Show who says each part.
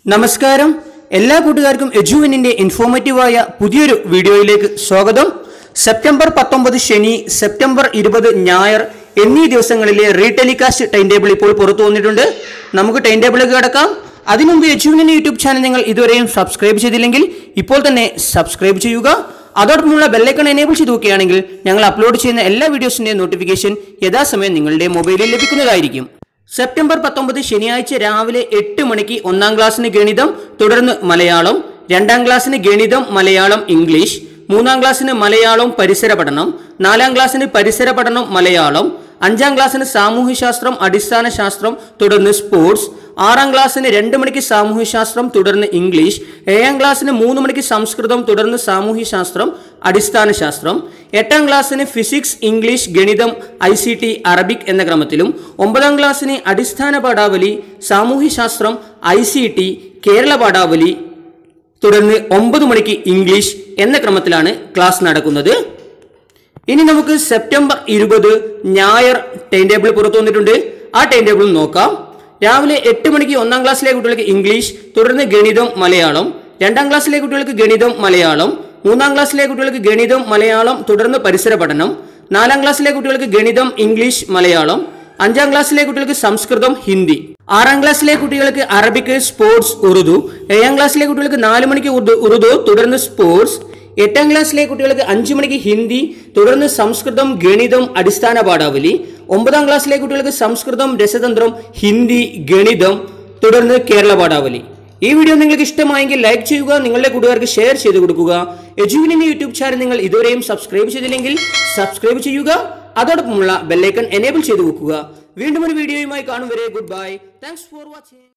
Speaker 1: നമസ്കാരം എല്ലാ കൂട്ടുകാർക്കും എജുവിനിന്റെ ഇൻഫോർമേറ്റീവായ പുതിയൊരു വീഡിയോയിലേക്ക് സ്വാഗതം സെപ്റ്റംബർ പത്തൊമ്പത് ശനി സെപ്റ്റംബർ ഇരുപത് ഞായർ എന്നീ ദിവസങ്ങളിലെ റീടെലികാസ്റ്റ് ടൈം ടേബിൾ ഇപ്പോൾ പുറത്തു വന്നിട്ടുണ്ട് നമുക്ക് ടൈം ടേബിളിലേക്ക് കിടക്കാം അതിനുമുമ്പ് എജുവിനിന്റെ യൂട്യൂബ് ചാനൽ നിങ്ങൾ ഇതുവരെയും സബ്സ്ക്രൈബ് ചെയ്തില്ലെങ്കിൽ ഇപ്പോൾ തന്നെ സബ്സ്ക്രൈബ് ചെയ്യുക അതോടൊപ്പമുള്ള ബെല്ലൈക്കൺ എനേബിൾ ചെയ്ത് നോക്കുകയാണെങ്കിൽ ഞങ്ങൾ അപ്ലോഡ് ചെയ്യുന്ന എല്ലാ വീഡിയോസിന്റെയും നോട്ടിഫിക്കേഷൻ യഥാസമയം നിങ്ങളുടെ മൊബൈലിൽ ലഭിക്കുന്നതായിരിക്കും സെപ്റ്റംബർ പത്തൊമ്പത് ശനിയാഴ്ച രാവിലെ എട്ട് മണിക്ക് ഒന്നാം ക്ലാസ്സിന് ഗണിതം തുടർന്ന് മലയാളം രണ്ടാം ക്ലാസ്സിന് ഗണിതം മലയാളം ഇംഗ്ലീഷ് മൂന്നാം ക്ലാസ്സിന് മലയാളം പരിസര പഠനം നാലാം ക്ലാസ്സിന് പരിസര പഠനം മലയാളം അഞ്ചാം ക്ലാസ്സിന് സാമൂഹ്യശാസ്ത്രം അടിസ്ഥാന ശാസ്ത്രം തുടർന്ന് സ്പോർട്സ് ആറാം ക്ലാസ്സിന് രണ്ട് മണിക്ക് സാമൂഹ്യശാസ്ത്രം തുടർന്ന് ഇംഗ്ലീഷ് ഏഴാം ക്ലാസ്സിന് മൂന്ന് മണിക്ക് സംസ്കൃതം തുടർന്ന് സാമൂഹ്യശാസ്ത്രം അടിസ്ഥാന ശാസ്ത്രം എട്ടാം ക്ലാസ്സിന് ഫിസിക്സ് ഇംഗ്ലീഷ് ഗണിതം ഐ സി ടി അറബിക് എന്ന ക്രമത്തിലും ഒമ്പതാം ക്ലാസ്സിന് അടിസ്ഥാന പാഠാവലി സാമൂഹ്യശാസ്ത്രം ഐ സി ടി കേരള പാഠാവലി തുടർന്ന് ഒമ്പത് മണിക്ക് ഇംഗ്ലീഷ് എന്ന ക്രമത്തിലാണ് ക്ലാസ് നടക്കുന്നത് ഇനി നമുക്ക് സെപ്റ്റംബർ ഇരുപത് ഞായർ ടൈം ടേബിൾ പുറത്തു വന്നിട്ടുണ്ട് ആ ടൈം ടേബിൾ നോക്കാം രാവിലെ എട്ട് മണിക്ക് ഒന്നാം ക്ലാസ്സിലെ കുട്ടികൾക്ക് ഇംഗ്ലീഷ് തുടർന്ന് ഗണിതം മലയാളം രണ്ടാം ക്ലാസ്സിലെ കുട്ടികൾക്ക് ഗണിതം മലയാളം മൂന്നാം ക്ലാസ്സിലെ കുട്ടികൾക്ക് ഗണിതം മലയാളം തുടർന്ന് പരിസര പഠനം നാലാം ക്ലാസ്സിലെ കുട്ടികൾക്ക് ഗണിതം ഇംഗ്ലീഷ് മലയാളം അഞ്ചാം ക്ലാസ്സിലെ കുട്ടികൾക്ക് സംസ്കൃതം ഹിന്ദി ആറാം ക്ലാസ്സിലെ കുട്ടികൾക്ക് അറബിക് സ്പോർട്സ് ഉറുദു ഏഴാം ക്ലാസ്സിലെ കുട്ടികൾക്ക് നാല് മണിക്ക് ഉറുദു ഉറുദു തുടർന്ന് സ്പോർട്സ് എട്ടാം ക്ലാസ്സിലെ കുട്ടികൾക്ക് അഞ്ചു മണിക്ക് ഹിന്ദി തുടർന്ന് സംസ്കൃതം ഗണിതം അടിസ്ഥാന പാഠാവലി ഒമ്പതാം ക്ലാസ്സിലെ കുട്ടികൾക്ക് സംസ്കൃതം രസതന്ത്രം ഹിന്ദി ഗണിതം തുടർന്ന് കേരള പാഠാവലി ഈ വീഡിയോ നിങ്ങൾക്ക് ഇഷ്ടമായെങ്കിൽ ലൈക്ക് ചെയ്യുക നിങ്ങളുടെ കൂട്ടുകാർക്ക് ഷെയർ ചെയ്ത് കൊടുക്കുക എജുവിനിന്റെ യൂട്യൂബ് ചാനൽ നിങ്ങൾ ഇതുവരെയും സബ്സ്ക്രൈബ് ചെയ്തില്ലെങ്കിൽ സബ്സ്ക്രൈബ് ചെയ്യുക അതോടൊപ്പമുള്ള ബെല്ലൈക്കൺ എനേബിൾ ചെയ്ത് വെക്കുക വീണ്ടും ഒരു വീഡിയോയുമായി കാണും വരെ good bye thanks for watching